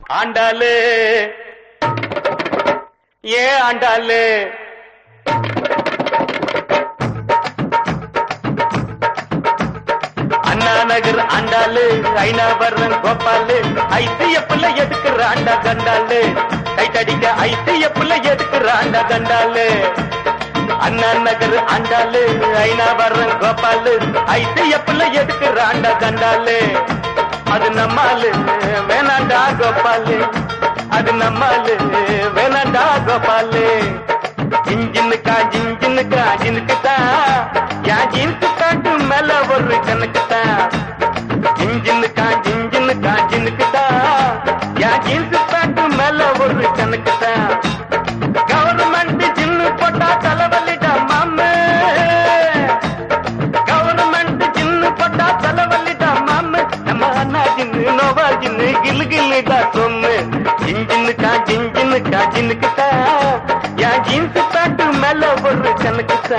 ஆண்டாளு ஏ ஆண்டாளு அண்ணா நகர் ஆண்டாளு ஐநாவரம் கோபாலு ஐசிஎஃப்ல எதுக்குற ஆண்டா கண்டாளு டைட் அடிக்க ஐசிஎஃப்ல எதுக்குற ஆண்டா கண்டாளு அண்ணா நகர் ஆண்டாளு ஐநாவரம் கோபாலு ஐசிஎஃப்ல எதுக்குற ஆண்டா கண்டாளு அது நம்மாலு வேணாண்டா கோபாலு அது நம்மாலு வேணாண்டா கோபாலு ஜிஞ்சினுக்கா ஜிஞ்சினுக்கா ஜினுக்குதா யா ஜீன்ஸு பேண்ட் மேல ஒரு கணக்குதா ஜிஞ்சினுக்கா ஜிஞ்சினுக்கா ஜினுக்குதா யா ஜீன்ஸு பேண்ட் மேல ஒரு கணக்குதா கவர்மெண்ட் ஜின்னு போட்டா தலைவலிடா மாமே கவர்மெண்ட் ஜின்னு போட்டா தலைவலிடா மாமே நம்ம அண்ணா ஜின்னு நோவா ஜின்னு கிலு கிலுடா சொன்னு ஜிஞ்சினுக்கா ஜிஞ்சினுக்கா ஜினுக்குதா யா ஜீன்ஸ் பேண்ட் மேல ஒரு கணக்குதா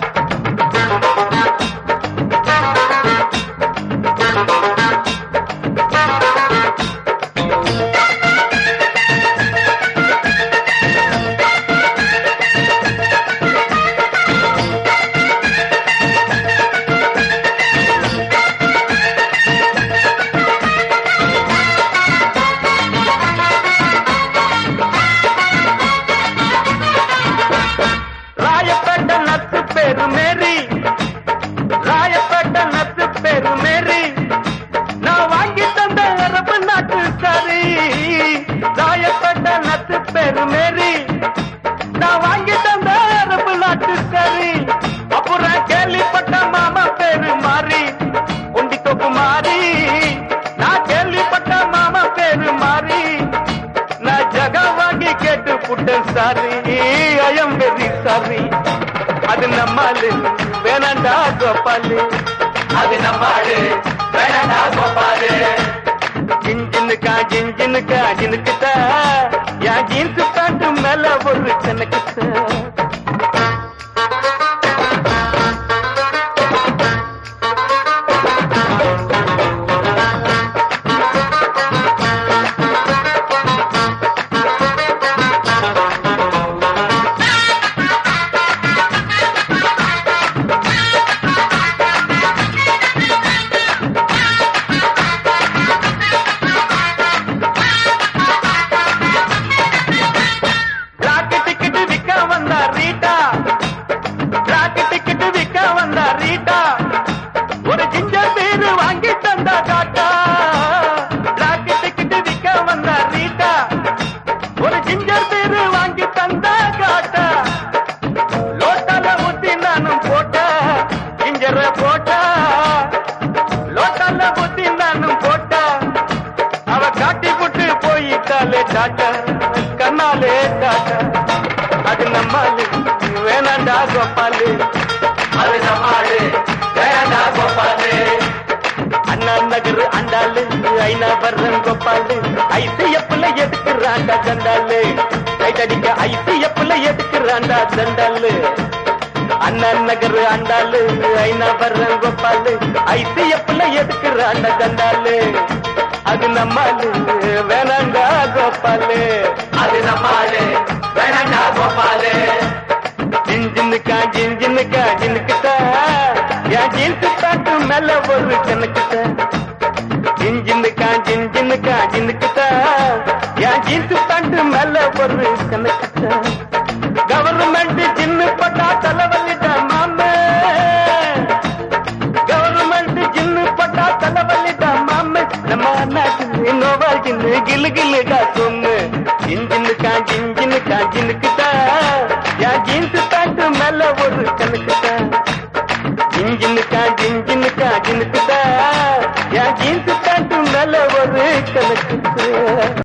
ராயப்பேட்டை நத்து பேரு மேரி ராயப்பேட்டை நத்து பேரு மேரி நான் வாங்கி தந்த அரபு நாட்டு கறி ராயப்பேட்டை நத்து பேரு மேரி நான் வாங்கி தந்த அரபு நாட்டு கறி அப்புறம் கேள்விப்பட்ட மாமா பேரு மாறி உண்டி தொப்பு மாறி நான் கேள்விப்பட்ட மாமா பேரு மாறி நான் ஜகா வாங்கி கேட்டு புட்டேன் சாரி ஐயம் வெரி சாரி அது நம்மாலு வேணாண்டா கோபாலு அது நம்மாலு வேணாண்டா கோபாலு ஜிஞ்சினுக்கா ஜிஞ்சினுக்கா ஜினுக்குதா யா ஜீன்ஸ் பேண்ட் மேல ஒரு கணக்குதா ராக்கு டிக்கெட் விற்க வந்தா ரீட்டா ராக்கு டிக்கெட் விற்க வந்தா ரீட்டா ஒரு ஜிஞ்சர் பேரு வாங்கி தந்தா டாட்டா ராக்கு டிக்கெட் விற்க வந்தா ரீட்டா ஒரு ஜிஞ்சர் பேரு வாங்கி தந்தா காட்டா லோட்டால ஊத்தி நானும் போட்ட ஜிஞ்சர போட்டா லோட்டால ஊத்தி நானும் போட்டா அவ காட்டி விட்டு போயிட்டாலே டாட்டா கண்ணாலே டாட்டா அது நம்மாலு வேணாண்டா கோபாலு அது நம்மாலு வேணாண்டா கோபாலு அண்ணா நகர் அண்டாலு ஐநா வர்றன் கோபாலு ஐசிஎஃப்ல எதுக்குறாண்டா தண்டாலு கைதடிக்க ஐசிஎஃப்ல எதுக்குறாண்டா தண்டாலு அண்ணா நகர் அண்டாலு ஐநா வர்றன் கோபாலு ஐசிஎஃப்ல எதுக்குறாண்டா தண்டாலு அது நம்மாலு வேணாண்டா கோபாலு அது நம்மாலு வேணாண்டா கோபாலு ஜின்ஜினுக்கா ஜின்ஜினுக்கா ஜினுக்குதா என் ஜீன்ஸ் பேண்ட் மேல ஒரு கணக்குதா ஜின்ஜினுக்கா ஜின்ஜினுக்கா ஜினுக்குதா என் ஜீன்ஸ் பேண்ட் மேல ஒரு கணக்குதா கவர்மெண்ட் ஜின்னு பட்டா தலைவலிடா மாமே கவர்மெண்ட் ஜின்னு பட்டா தலைவலிடா மாமே நம்ம நாட்டு நோவா ஜின்னு கிலு கிலுடா சொன்னு ஜின்ஜினுக்கா ஜின்ஜினுக்கா ஜினுக்குதா என் ஜீன்ஸ் பேண்ட் மேல ஒரு கணக்குதா ஜின்ஜினுக்கா ஜின்ஜினுக்கா ஜினுக்குதா என் ஜீன்ஸ் பேண்ட் மேல ஒரு கணக்குதா